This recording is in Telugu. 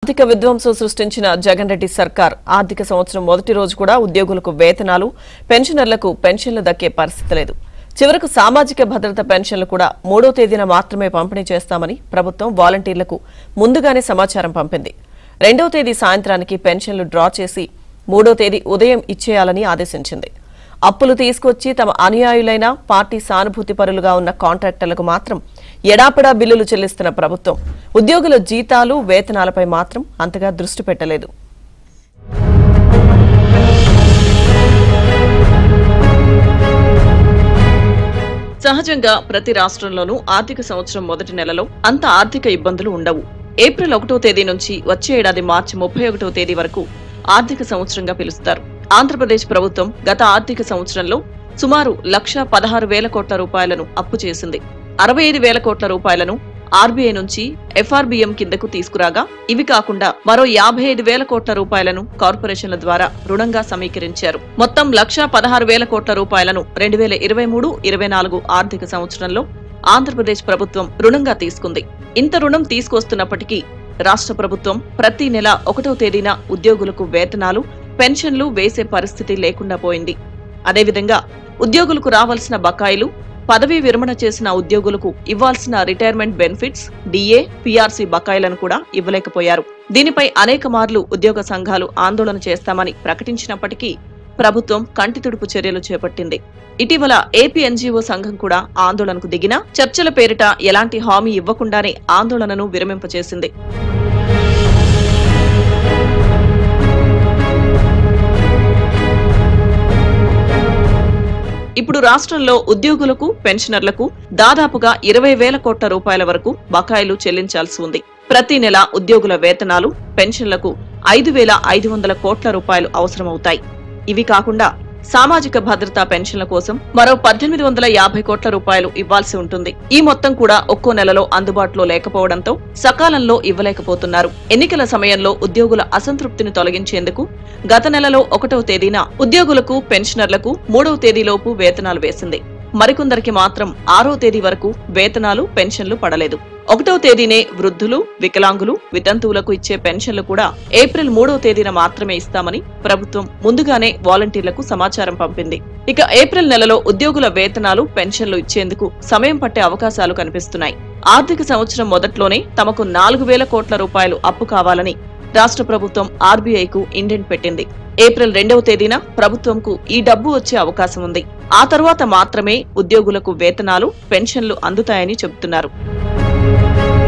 ఆర్థిక విధ్వంసం సృష్టించిన జగన్ రెడ్డి సర్కార్ ఆర్థిక సంవత్సరం మొదటి రోజు కూడా ఉద్యోగులకు వేతనాలు పెన్షనర్లకు పెన్షన్లు దక్కే పరిస్థితి లేదు చివరకు సామాజిక భద్రత పెన్షన్లు కూడా మూడో తేదీన మాత్రమే పంపిణీ చేస్తామని ప్రభుత్వం వాలంటీర్లకు ముందుగానే సమాచారం పంపింది రెండవ తేదీ సాయంత్రానికి పెన్షన్లు డ్రా చేసి మూడో తేదీ ఉదయం ఇచ్చేయాలని ఆదేశించింది అప్పులు తీసుకొచ్చి తమ అనుయాయులైన పార్టీ సానుభూతి పరులుగా ఉన్న కాంట్రాక్టర్లకు మాత్రం ఎడాపెడా బిల్లులు చెల్లిస్తున్న ప్రభుత్వం ఉద్యోగుల జీతాలు వేతనాలపై మాత్రం అంతగా దృష్టి పెట్టలేదు సహజంగా ప్రతి రాష్ట్రంలోనూ ఆర్థిక సంవత్సరం మొదటి నెలలో అంత ఆర్థిక ఇబ్బందులు ఉండవు ఏప్రిల్ ఒకటో తేదీ నుంచి వచ్చే ఏడాది మార్చి ముప్పై ఒకటో తేదీ వరకు ఆర్థిక సంవత్సరంగా పిలుస్తారు ఆంధ్రప్రదేశ్ ప్రభుత్వం గత ఆర్థిక సంవత్సరంలో సుమారు లక్ష పదహారు వేల కోట్ల రూపాయలను అప్పు చేసింది అరవై ఐదు వేల కోట్ల రూపాయలను ఆర్బీఐ నుంచి ఎఫ్ఆర్బిఎం కిందకు తీసుకురాగా ఇవి కాకుండా మరో యాభై ఐదు వేల కోట్ల రూపాయలను కార్పొరేషన్ల ద్వారా రుణంగా సమీకరించారు మొత్తం లక్షా పదహారు వేల కోట్ల రూపాయలను రెండు వేల ఇరవై మూడు ఇరవై నాలుగు ఆర్థిక సంవత్సరంలో ఆంధ్రప్రదేశ్ ప్రభుత్వం రుణంగా తీసుకుంది ఇంత రుణం తీసుకొస్తున్నప్పటికీ రాష్ట్ర ప్రభుత్వం ప్రతి నెల ఒకటో తేదీన ఉద్యోగులకు వేతనాలు పెన్షన్లు వేసే పరిస్థితి లేకుండా పోయింది అదేవిధంగా ఉద్యోగులకు రావాల్సిన బకాయిలు పదవీ విరమణ చేసిన ఉద్యోగులకు ఇవ్వాల్సిన రిటైర్మెంట్ బెనిఫిట్స్ డిఏ పీఆర్సీ బకాయిలను కూడా ఇవ్వలేకపోయారు దీనిపై అనేక మార్లు ఉద్యోగ సంఘాలు ఆందోళన చేస్తామని ప్రకటించినప్పటికీ ప్రభుత్వం కంటితుడుపు చర్యలు చేపట్టింది ఇటీవల ఏపీ ఎన్జీఓ సంఘం కూడా ఆందోళనకు దిగినా చర్చల పేరిట ఎలాంటి హామీ ఇవ్వకుండానే ఆందోళనను విరమింపచేసింది ఇప్పుడు రాష్ట్రంలో ఉద్యోగులకు పెన్షనర్లకు దాదాపుగా ఇరవై వేల కోట్ల రూపాయల వరకు బకాయిలు చెల్లించాల్సి ఉంది ప్రతి నెల ఉద్యోగుల వేతనాలు పెన్షన్లకు ఐదు వేల ఐదు వందల కోట్ల రూపాయలు అవసరమవుతాయి ఇవి కాకుండా సామాజిక భద్రతా పెన్షన్ల కోసం మరో పద్దెనిమిది వందల యాభై కోట్ల రూపాయలు ఇవ్వాల్సి ఉంటుంది ఈ మొత్తం కూడా ఒక్కో నెలలో అందుబాటులో లేకపోవడంతో సకాలంలో ఇవ్వలేకపోతున్నారు ఎన్నికల సమయంలో ఉద్యోగుల అసంతృప్తిని తొలగించేందుకు గత నెలలో ఒకటవ తేదీన ఉద్యోగులకు పెన్షనర్లకు మూడవ తేదీలోపు వేతనాలు వేసింది మరికొందరికి మాత్రం ఆరో తేదీ వరకు వేతనాలు పెన్షన్లు పడలేదు ఒకటవ తేదీనే వృద్ధులు వికలాంగులు వితంతువులకు ఇచ్చే పెన్షన్లు కూడా ఏప్రిల్ మూడవ తేదీన మాత్రమే ఇస్తామని ప్రభుత్వం ముందుగానే వాలంటీర్లకు సమాచారం పంపింది ఇక ఏప్రిల్ నెలలో ఉద్యోగుల వేతనాలు పెన్షన్లు ఇచ్చేందుకు సమయం పట్టే అవకాశాలు కనిపిస్తున్నాయి ఆర్థిక సంవత్సరం మొదట్లోనే తమకు నాలుగు వేల కోట్ల రూపాయలు అప్పు కావాలని రాష్ట్ర ప్రభుత్వం ఆర్బీఐకు ఇండెంట్ పెట్టింది ఏప్రిల్ రెండవ తేదీన ప్రభుత్వంకు ఈ డబ్బు వచ్చే అవకాశం ఉంది ఆ తర్వాత మాత్రమే ఉద్యోగులకు వేతనాలు పెన్షన్లు అందుతాయని చెబుతున్నారు